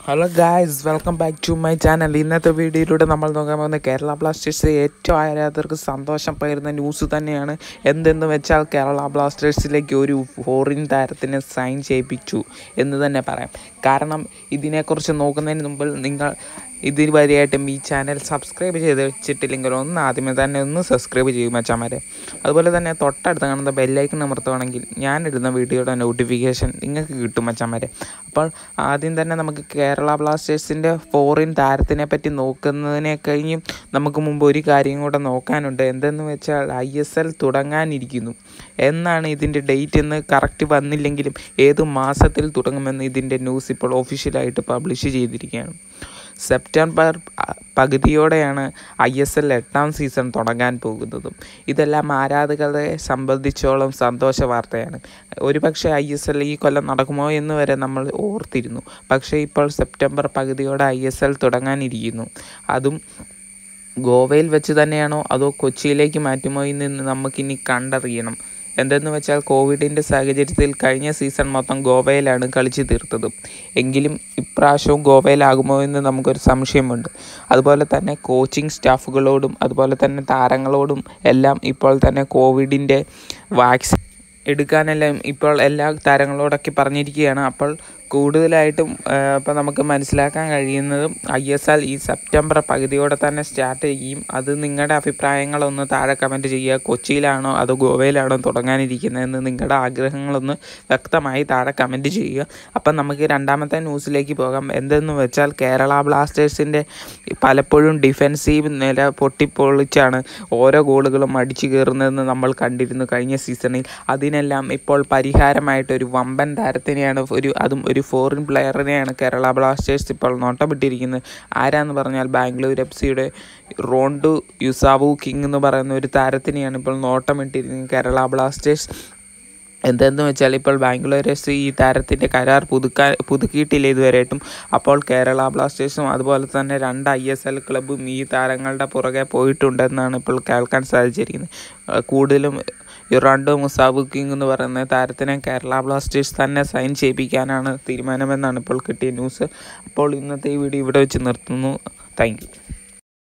hello guys welcome back to my channel ഇന്നത്തെ വീഡിയോയിലൂടെ നമ്മൾ നോക്കാൻ പോകുന്ന കേരള ബ്ലാസ്റ്റേഴ്സ് ഏറ്റവും ആരാധകർക്ക് സന്തോഷം പകരുന്ന ന്യൂസ് തന്നെയാണ് എന്തെന്ന് വെച്ചാൽ കേരള ബ്ലാസ്റ്റേഴ്സിലേക്ക് ഒരു ഫോറിൻ താരത്തിനെ സൈൻ ചെയ്യിപ്പിച്ചു എന്ന് തന്നെ പറയാം കാരണം ഇതിനെക്കുറിച്ച് നോക്കുന്നതിന് മുമ്പ് നിങ്ങൾ ഇതുവരെയായിട്ടും ഈ ചാനൽ സബ്സ്ക്രൈബ് ചെയ്ത് വെച്ചിട്ടില്ലെങ്കിൽ ഒന്ന് ആദ്യമേ തന്നെ ഒന്ന് സബ്സ്ക്രൈബ് ചെയ്യും മച്ചാമാരെ അതുപോലെ തന്നെ തൊട്ടടുത്ത് കാണുന്ന ബെല്ലൈക്കൺ അമർത്തുവാണെങ്കിൽ ഞാനിടുന്ന വീഡിയോയുടെ നോട്ടിഫിക്കേഷൻ നിങ്ങൾക്ക് കിട്ടും മച്ചാമാരെ അപ്പോൾ ആദ്യം തന്നെ നമുക്ക് കേരള ബ്ലാസ്റ്റേഴ്സിൻ്റെ ഫോറിൻ താരത്തിനെ പറ്റി നോക്കുന്നതിനെ കഴിഞ്ഞും നമുക്ക് മുമ്പ് ഒരു കാര്യം കൂടെ നോക്കാനുണ്ട് എന്തെന്ന് വെച്ചാൽ ഐ എസ് എൽ തുടങ്ങാനിരിക്കുന്നു എന്നാണ് ഇതിൻ്റെ ഡേറ്റ് എന്ന് കറക്റ്റ് വന്നില്ലെങ്കിലും ഏത് മാസത്തിൽ തുടങ്ങുമെന്ന് ഇതിൻ്റെ ന്യൂസ് ഇപ്പോൾ ഒഫീഷ്യലായിട്ട് പബ്ലിഷ് ചെയ്തിരിക്കുകയാണ് സെപ്റ്റംബർ അ- പകുതിയോടെയാണ് ഐ എസ് എൽ എട്ടാം സീസൺ തുടങ്ങാൻ പോകുന്നതും ഇതെല്ലാം ആരാധകരെ സംബന്ധിച്ചോളം സന്തോഷ വാർത്തയാണ് ഒരുപക്ഷെ ഐ എസ് എൽ ഈ കൊല്ലം നടക്കുമോ എന്ന് വരെ നമ്മൾ ഓർത്തിരുന്നു പക്ഷേ ഇപ്പോൾ സെപ്റ്റംബർ പകുതിയോടെ ഐ എസ് എൽ തുടങ്ങാനിരിക്കുന്നു അതും ഗോവയിൽ വെച്ച് തന്നെയാണോ അതോ കൊച്ചിയിലേക്ക് മാറ്റുമോ എന്ന് നമുക്കിനി കണ്ടറിയണം എന്തെന്ന് വെച്ചാൽ കോവിഡിൻ്റെ സാഹചര്യത്തിൽ കഴിഞ്ഞ സീസൺ മൊത്തം ഗോവയിലാണ് കളിച്ചു തീർത്തത് എങ്കിലും ഇപ്രാവശ്യവും ഗോവയിലാകുമോ എന്ന് നമുക്കൊരു സംശയമുണ്ട് അതുപോലെ തന്നെ കോച്ചിങ് സ്റ്റാഫുകളോടും അതുപോലെ തന്നെ താരങ്ങളോടും എല്ലാം ഇപ്പോൾ തന്നെ കോവിഡിൻ്റെ വാക്സിൻ എടുക്കാനെല്ലാം ഇപ്പോൾ എല്ലാ താരങ്ങളോടൊക്കെ പറഞ്ഞിരിക്കുകയാണ് അപ്പോൾ കൂടുതലായിട്ടും ഇപ്പോൾ നമുക്ക് മനസ്സിലാക്കാൻ കഴിയുന്നതും ഐ എസ് എൽ ഈ സെപ്റ്റംബർ പകുതിയോടെ തന്നെ സ്റ്റാർട്ട് ചെയ്യും അത് നിങ്ങളുടെ അഭിപ്രായങ്ങളൊന്ന് താഴെ കമൻറ്റ് ചെയ്യുക കൊച്ചിയിലാണോ അതോ ഗോവയിലാണോ തുടങ്ങാനിരിക്കുന്നതെന്ന് നിങ്ങളുടെ ആഗ്രഹങ്ങളൊന്ന് വ്യക്തമായി താഴെ കമൻറ്റ് ചെയ്യുക അപ്പം നമുക്ക് രണ്ടാമത്തെ ന്യൂസിലേക്ക് പോകാം എന്തെന്ന് വെച്ചാൽ കേരള ബ്ലാസ്റ്റേഴ്സിൻ്റെ പലപ്പോഴും ഡിഫെൻസീവ് നില പൊട്ടിപ്പൊളിച്ചാണ് ഓരോ ഗോളുകളും അടിച്ചു കയറുന്നതെന്ന് നമ്മൾ കണ്ടിരുന്നു കഴിഞ്ഞ സീസണിൽ അതിനെല്ലാം ഇപ്പോൾ പരിഹാരമായിട്ട് ഒരു വമ്പൻ താരത്തിനെയാണ് ഒരു അതും ഒരു ഫോറിൻ പ്ലെയറിനെയാണ് കേരള ബ്ലാസ്റ്റേഴ്സ് ഇപ്പോൾ നോട്ടമിട്ടിരിക്കുന്നത് ആരാന്ന് പറഞ്ഞാൽ ബാംഗ്ലൂർ എഫ് സിയുടെ റോണ്ടു യുസാവു കിങ് എന്ന് പറയുന്ന ഒരു താരത്തിനെയാണ് ഇപ്പോൾ നോട്ടമിട്ടിരിക്കുന്നത് കേരള ബ്ലാസ്റ്റേഴ്സ് എന്തെന്ന് വെച്ചാൽ ഇപ്പോൾ ബാംഗ്ലൂർ എഫ് സി ഈ താരത്തിൻ്റെ കരാർ പുതുക്കാൻ പുതുക്കിയിട്ടില്ല ഇതുവരെയായിട്ടും അപ്പോൾ കേരള ബ്ലാസ്റ്റേഴ്സും അതുപോലെ തന്നെ രണ്ട് ഐ എസ് എൽ ക്ലബ്ബും ഈ താരങ്ങളുടെ പുറകെ പോയിട്ടുണ്ടെന്നാണ് ഇപ്പോൾ കേൾക്കാൻ സാധിച്ചിരിക്കുന്നത് അഹ് കൂടുതലും ഇറാണ്ടോ മുസാബു കിങ് എന്ന് പറയുന്ന താരത്തിനെ കേരള ബ്ലാസ്റ്റേഴ്സ് തന്നെ സൈൻ ചെയ്യിപ്പിക്കാനാണ് തീരുമാനമെന്നാണ് ഇപ്പോൾ കിട്ടിയ ന്യൂസ് അപ്പോൾ ഇന്നത്തെ ഈ വീഡിയോ ഇവിടെ വെച്ച് നിർത്തുന്നു താങ്ക് യു